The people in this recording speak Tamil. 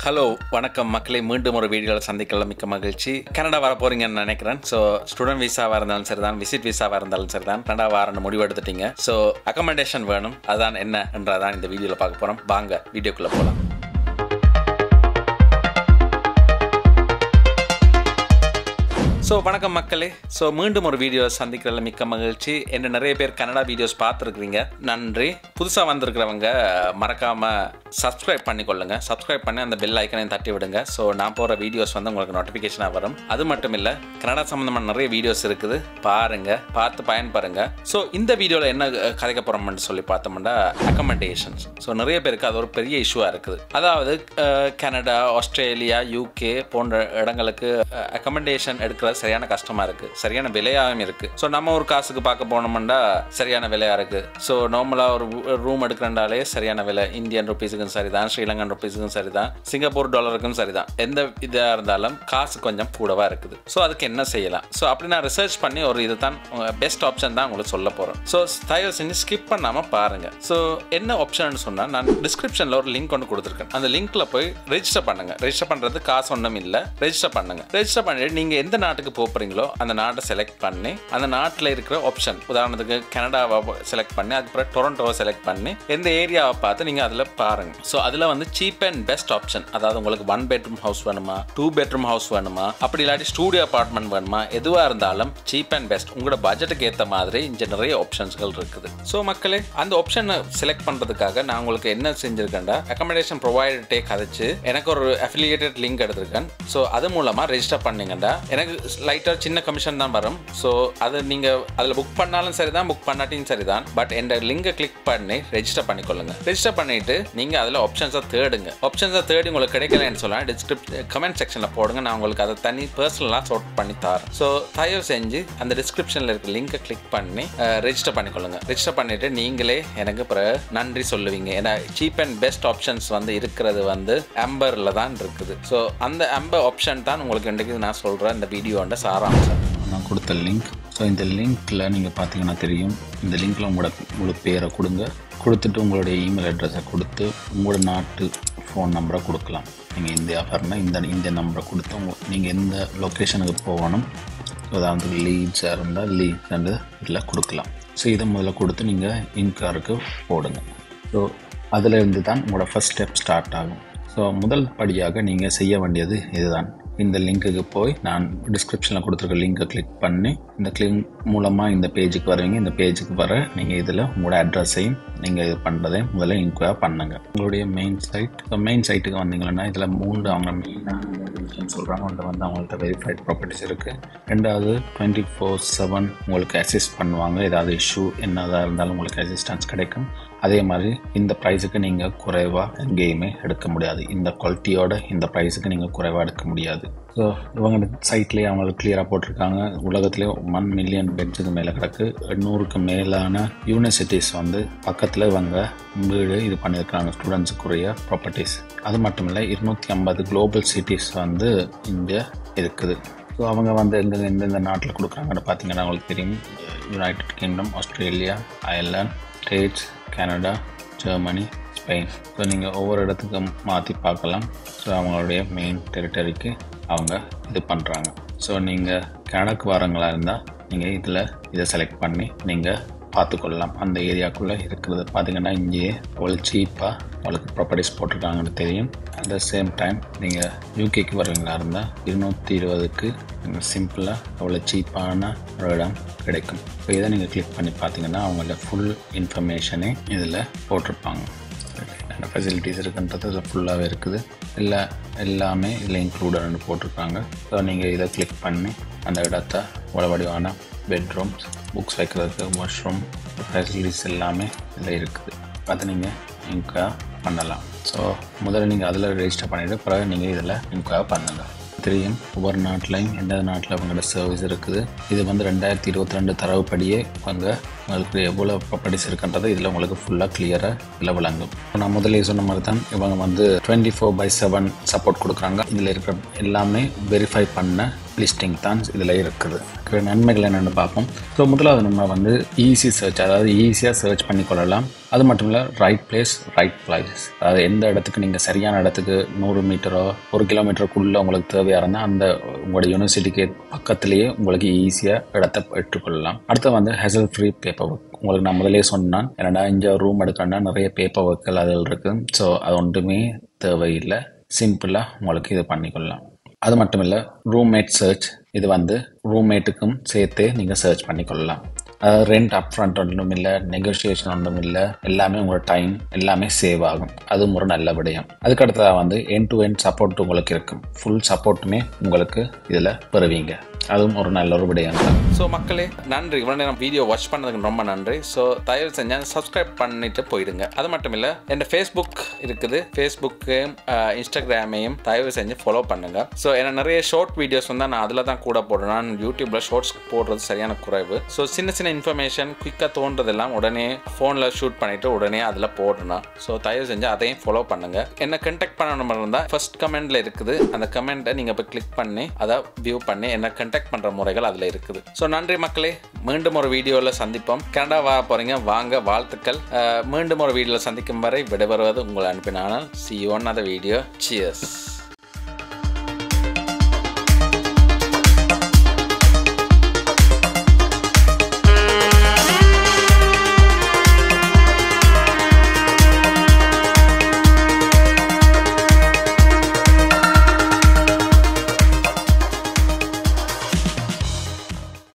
ஹலோ வணக்கம் மக்களை மீண்டும் ஒரு வீடியோவில் சந்திக்கலாம் மிக்க மகிழ்ச்சி கனடா வர போறீங்கன்னு நினைக்கிறேன் ஸோ ஸ்டூடெண்ட் விசாவாக இருந்தாலும் சரிதான் விசிட் விசாவாக இருந்தாலும் சரிதான் கனடா வாரன்னு முடிவு எடுத்துட்டீங்க ஸோ அக்கமெண்டேஷன் வேணும் அதான் என்ன என்றதான் இந்த வீடியோவில் பார்க்க போகிறோம் வாங்க வீடியோக்குள்ளே போகலாம் ஸோ வணக்கம் மக்களே ஸோ மீண்டும் ஒரு வீடியோ சந்திக்கிறதுல மிக்க மகிழ்ச்சி என்ன நிறைய பேர் கன்னடா வீடியோஸ் பார்த்துருக்குறீங்க நன்றி புதுசாக வந்திருக்கிறவங்க மறக்காமல் சப்ஸ்கிரைப் பண்ணிக்கொள்ளுங்க சப்ஸ்கிரைப் பண்ணி அந்த பெல் ஐக்கனையும் தட்டி விடுங்க ஸோ நான் போகிற வீடியோஸ் வந்து உங்களுக்கு நோட்டிஃபிகேஷனாக வரும் அது மட்டும் இல்லை கன்னடா சம்மந்தமான நிறைய வீடியோஸ் இருக்குது பாருங்க பார்த்து பயன்பெறுங்க ஸோ இந்த வீடியோவில் என்ன அஹ், கதைக்க போகிறோம்னு சொல்லி பார்த்தோம்னா அக்கமெண்டேஷன்ஸ் ஸோ நிறைய பேருக்கு அது ஒரு பெரிய இஷ்யூவாக இருக்குது அதாவது அஹ், கனடா ஆஸ்திரேலியா யூகே போன்ற இடங்களுக்கு அக்கமெண்டேஷன் எடுக்கிறது சரியான கஷ்டமா இருக்கு சரியான விலையாகவும் இருக்கு ஸோ நம்ம ஒரு காசுக்கு பார்க்க போனோம்னா சரியான விலையா இருக்கு ஸோ நார்மலாக ஒரு ரூம் எடுக்கிறண்டாலே சரியான விலை இந்தியன் ருபீஸுக்கும் சரிதான் ஸ்ரீலங்கன் ருபீஸுக்கும் சரிதான் சிங்கப்பூர் டாலருக்கும் சரிதான் எந்த இதாக இருந்தாலும் காசு கொஞ்சம் கூடவா இருக்குது ஸோ அதுக்கு என்ன செய்யலாம் ஸோ அப்படி நான் ரிசர்ச் பண்ணி ஒரு இதுதான் பெஸ்ட் ஆப்ஷன் தான் உங்களுக்கு சொல்ல போகிறேன் ஸோ தயவு செஞ்சு ஸ்கிப் பண்ணாமல் பாருங்க ஸோ என்ன ஆப்ஷன் சொன்னால் நான் டிஸ்கிரிப்ஷனில் ஒரு லிங்க் ஒன்று கொடுத்துருக்கேன் அந்த லிங்க்ல போய் ரெஜிஸ்டர் பண்ணுங்க ரெஜிஸ்டர் பண்ணுறது காசு ஒன்றும் இல்லை ரெஜிஸ்டர் பண்ணுங்க ரெஜிஸ்டர் பண்ணிட்டு நீங்கள் எந்த நாட்டுக்கு போகிறீங்களோ அந்த நாட்டை செலக்ட் பண்ணி அந்த நாட்டில் இருக்கிற ஆப்ஷன் உதாரணத்துக்கு கனடாவை செலக்ட் பண்ணி அதுக்கப்புறம் டொரண்டோவை செலக்ட் பண்ணி எந்த ஏரியாவை பார்த்து நீங்கள் அதில் பாருங்க ஸோ அதில் வந்து சீப் அண்ட் பெஸ்ட் ஆப்ஷன் அதாவது உங்களுக்கு ஒன் பெட்ரூம் ஹவுஸ் வேணுமா டூ பெட்ரூம் ஹவுஸ் வேணுமா அப்படி இல்லாட்டி ஸ்டூடியோ அபார்ட்மெண்ட் வேணுமா எதுவாக இருந்தாலும் சீப் அண்ட் பெஸ்ட் உங்களோட பட்ஜெட்டுக்கு ஏற்ற மாதிரி இங்கே நிறைய ஆப்ஷன்ஸ்கள் இருக்குது ஸோ மக்களே அந்த ஆப்ஷனை செலக்ட் பண்ணுறதுக்காக நான் உங்களுக்கு என்ன செஞ்சிருக்கேன்டா அக்கமடேஷன் ப்ரொவைடர்டே கதைச்சு எனக்கு ஒரு அஃபிலியேட்டட் லிங்க் எடுத்திருக்கேன் ஸோ அது மூலமாக ரெஜிஸ்டர் பண்ணீங்கடா எனக்கு லைட்டாக சின்ன கமிஷன் தான் வரும் ஸோ அது நீங்கள் அதில் புக் பண்ணாலும் சரிதான் புக் பண்ணாட்டியும் சரிதான் பட் என் லிங்கை கிளிக் பண்ணி ரெஜிஸ்டர் பண்ணிக்கொள்ளுங்க ரெஜிஸ்டர் பண்ணிட்டு நீங்கள் அதில் ஆப்ஷன்ஸை தேடுங்க ஆப்ஷன்ஸை தேடி உங்களுக்கு கிடைக்கலன்னு சொல்லலாம் டிஸ்கிரிப் கமெண்ட் செக்ஷனில் போடுங்க நான் உங்களுக்கு அதை தனி பர்சனலாக சோர்ட் பண்ணி தரேன் ஸோ தயவு செஞ்சு அந்த டிஸ்கிரிப்ஷனில் இருக்க லிங்கை கிளிக் பண்ணி ரெஜிஸ்டர் பண்ணிக்கொள்ளுங்க ரெஜிஸ்டர் பண்ணிட்டு நீங்களே எனக்கு பிறகு நன்றி சொல்லுவீங்க ஏன்னா சீப் அண்ட் பெஸ்ட் ஆப்ஷன்ஸ் வந்து இருக்கிறது வந்து அம்பரில் தான் இருக்குது ஸோ அந்த அம்பர் ஆப்ஷன் தான் உங்களுக்கு இன்றைக்கு நான் சொல்கிறேன் இந்த வீடியோண்ட சாராம்சம் நான் கொடுத்த லிங்க் ஸோ இந்த லிங்க்கில் நீங்கள் பார்த்தீங்கன்னா தெரியும் இந்த லிங்க்கில் உங்களோட உங்களோட பேரை கொடுங்க கொடுத்துட்டு உங்களுடைய இமெயில் அட்ரஸை கொடுத்து உங்களோட நாட்டு ஃபோன் நம்பரை கொடுக்கலாம் நீங்கள் இந்தியா வரணும் இந்த இந்த நம்பரை கொடுத்து உங்க நீங்கள் எந்த லொக்கேஷனுக்கு போகணும் உதாரணத்துக்கு லீட்ஸாக இருந்தால் லீட்ஸ் வந்து இதில் கொடுக்கலாம் ஸோ இதை முதல்ல கொடுத்து நீங்கள் இன்காருக்கு போடுங்க ஸோ அதில் இருந்து தான் உங்களோட ஃபஸ்ட் ஸ்டெப் ஸ்டார்ட் ஆகும் ஸோ முதல் படியாக நீங்கள் செய்ய வேண்டியது இதுதான் இந்த லிங்க்குக்கு போய் நான் டிஸ்கிரிப்ஷனில் கொடுத்துருக்க லிங்கை கிளிக் பண்ணி இந்த கிளிக் மூலமாக இந்த பேஜுக்கு வருவீங்க இந்த பேஜுக்கு வர நீங்கள் இதில் உங்களோட அட்ரஸையும் நீங்கள் இது பண்ணுறதையும் முதல்ல இன்கொயர் பண்ணுங்கள் உங்களுடைய மெயின் சைட் மெயின் சைட்டுக்கு வந்தீங்கன்னா இதில் மூன்று அவங்க மெயினாக விஷயம் சொல்கிறாங்க ஒன்று வந்து அவங்கள்ட்ட வெரிஃபைட் ப்ராப்பர்ட்டிஸ் இருக்குது ரெண்டாவது டுவெண்ட்டி ஃபோர் செவன் உங்களுக்கு அசிஸ்ட் பண்ணுவாங்க ஏதாவது இஷ்யூ என்னதாக இருந்தாலும் உங்களுக்கு அசிஸ்டன்ஸ் கிடைக்கும் அதே மாதிரி இந்த ப்ரைஸுக்கு நீங்கள் குறைவாக எங்கேயுமே எடுக்க முடியாது இந்த குவாலிட்டியோட இந்த ப்ரைஸுக்கு நீங்கள் குறைவாக எடுக்க முடியாது ஸோ இவங்க சைட்லேயே அவங்க கிளியராக போட்டிருக்காங்க உலகத்திலே ஒன் மில்லியன் பெட்ஸுக்கு மேலே கிடக்கு எண்ணூறுக்கு மேலான யூனிவர்சிட்டிஸ் வந்து பக்கத்தில் இவங்க வீடு இது பண்ணியிருக்காங்க ஸ்டூடெண்ட்ஸுக்குரிய ப்ராப்பர்ட்டிஸ் அது மட்டும் இல்லை இருநூற்றி ஐம்பது குளோபல் சிட்டிஸ் வந்து இங்கே இருக்குது ஸோ அவங்க வந்து எங்கே எந்தெந்த நாட்டில் கொடுக்குறாங்கன்னு பார்த்தீங்கன்னா அவங்களுக்கு தெரியும் United Kingdom Australia Ireland States Canada Germany Spain so நீங்கள் ஒவ்வொரு இடத்துக்கு மாற்றி பார்க்கலாம் ஸோ அவங்களுடைய மெயின் டெரிட்டரிக்கு அவங்க இது பண்ணுறாங்க ஸோ நீங்கள் கனடாக்கு வரங்களா இருந்தால் நீங்கள் இதில் இதை செலக்ட் பண்ணி நீங்கள் பார்த்துக்கொள்ளலாம் அந்த ஏரியாக்குள்ளே இருக்கிறது பார்த்தீங்கன்னா இங்கேயே அவ்வளோ சீப்பாக அவளுக்கு ப்ராப்பர்ட்டிஸ் போட்டிருக்காங்கன்னு தெரியும் அட் த சேம் டைம் நீங்கள் யூகேக்கு வருவீங்களா இருந்தால் இருநூற்றி இருபதுக்கு சிம்பிளாக அவ்வளோ சீப்பான ஒரு இடம் கிடைக்கும் ஸோ இதை நீங்கள் கிளிக் பண்ணி பார்த்தீங்கன்னா அவங்களோட ஃபுல் இன்ஃபர்மேஷனே இதில் போட்டிருப்பாங்க என்னென்ன ஃபெசிலிட்டிஸ் இருக்குன்றது இதில் ஃபுல்லாகவே இருக்குது இல்லை எல்லாமே இதில் இன்க்ளூடட்னு போட்டிருக்காங்க ஸோ நீங்கள் இதை கிளிக் பண்ணி அந்த இடத்த உள்ள வடிவான பெட்ரூம்ஸ் புக்ஸ் வைக்கிறதுக்கு வாஷ்ரூம் ஃபெசிலிட்டிஸ் எல்லாமே இதில் இருக்குது அதை நீங்கள் இன்கொயர் பண்ணலாம் ஸோ முதல்ல நீங்கள் அதில் ரெஜிஸ்டர் பண்ணிவிட்டு பிறகு நீங்கள் இதில் இன்கொயர் பண்ணுங்கள் தெரியும் ஒவ்வொரு நாட்டிலையும் எந்த நாட்டில் அவங்களோட சர்வீஸ் இருக்குது இது வந்து ரெண்டாயிரத்தி இருபத்தி ரெண்டு தரவுப்படியே அவங்க உங்களுக்கு எவ்வளோ ப்ராப்பர்ட்டிஸ் இருக்குன்றது இதில் உங்களுக்கு ஃபுல்லாக கிளியராக இதில் விளங்கும் நான் முதலே சொன்ன மாதிரி தான் இவங்க வந்து twenty four by seven support கொடுக்குறாங்க இதில் இருக்கிற எல்லாமே வெரிஃபை பண்ண லிஸ்டிங் தான் இதில் இருக்குது இருக்கிற நன்மைகள் என்னென்னு பார்ப்போம் ஸோ முதலாவது நம்ம வந்து ஈஸி சர்ச் அதாவது ஈஸியாக சர்ச் பண்ணி கொள்ளலாம் அது மட்டும் இல்லை ரைட் பிளேஸ் ரைட் பிளேஸ் அதாவது எந்த இடத்துக்கு நீங்கள் சரியான இடத்துக்கு நூறு மீட்டரோ ஒரு கிலோமீட்டருக்குள்ளே உங்களுக்கு தேவையாக இருந்தால் அந்த உங்களோட யூனிவர்சிட்டிக்கு பக்கத்துலேயே உங்களுக்கு ஈஸியாக இடத்த பெற்றுக்கொள்ளலாம் அடுத்து வந்து ஹெசல் ஃப்ரீ பேப்பர் ஒர்க் உங்களுக்கு நான் முதலே சொன்னான் என்னடா இங்கே ரூம் எடுக்கணும்னா நிறைய பேப்பர் ஒர்க்கள் அதில் இருக்குது ஸோ அது ஒன்றுமே தேவையில்லை சிம்பிளாக உங்களுக்கு இது பண்ணிக்கொள்ளலாம் அது மட்டும் இல்லை ரூம்மேட் சர்ச் இது வந்து ரூம்மேட்டுக்கும் சேர்த்து நீங்கள் சர்ச் பண்ணிக்கொள்ளலாம் அதாவது ரெண்ட் அப் ஃப்ரண்ட் ஒன்றும் இல்லை நெகோசியேஷன் ஒன்றும் இல்லை எல்லாமே உங்களோட டைம் எல்லாமே சேவ் ஆகும் அதுவும் ஒரு நல்ல விடயம் அதுக்கடுத்ததாக வந்து என் டு என் சப்போர்ட் உங்களுக்கு இருக்கும் ஃபுல் சப்போர்ட்டுமே உங்களுக்கு இதில் பெறுவீங்க அதுவும் ஒரு நல்ல ஒரு விடயம் தான் ஸோ மக்களே நன்றி இவ்வளோ நேரம் வீடியோ வாட்ச் பண்ணதுக்கு ரொம்ப நன்றி ஸோ தயவு செஞ்சால் சப்ஸ்கிரைப் பண்ணிட்டு போயிடுங்க அது மட்டும் இல்லை என் ஃபேஸ்புக் இருக்குது ஃபேஸ்புக்கையும் இன்ஸ்டாகிராமையும் தயவு செஞ்சு ஃபாலோ பண்ணுங்க ஸோ என்ன நிறைய ஷார்ட் வீடியோஸ் வந்து நான் அதில் தான் கூட போடுறேன் நான் யூடியூப்ல ஷார்ட்ஸ் போடுறது சரியான குறைவு ஸோ சின்ன சின்ன இன்ஃபர்மேஷன் குயிக்காக தோன்றதெல்லாம் உடனே ஃபோனில் ஷூட் பண்ணிட்டு உடனே அதில் போடணும் ஸோ தயவு செஞ்சு அதையும் ஃபாலோ பண்ணுங்க என்ன கண்டெக்ட் பண்ணணும் இருந்தால் ஃபர்ஸ்ட் கமெண்ட்ல இருக்குது அந்த கமெண்ட்டை நீங்கள் போய் கிளிக் பண்ணி அதை வியூ பண்ணி என்ன கண்டெக்ட் பண்ணுற முறைகள் அதில் இருக்குது ஸோ நன்றி மக்களே மீண்டும் ஒரு வீடியோவில் சந்திப்போம் கனடா வர போகிறீங்க வாங்க வாழ்த்துக்கள் அஹ், மீண்டும் ஒரு வீடியோவில் சந்திக்கும் வரை விடைபெறுவது உங்களை அனுப்பினால் சி ஒன் அந்த வீடியோ சியர்ஸ்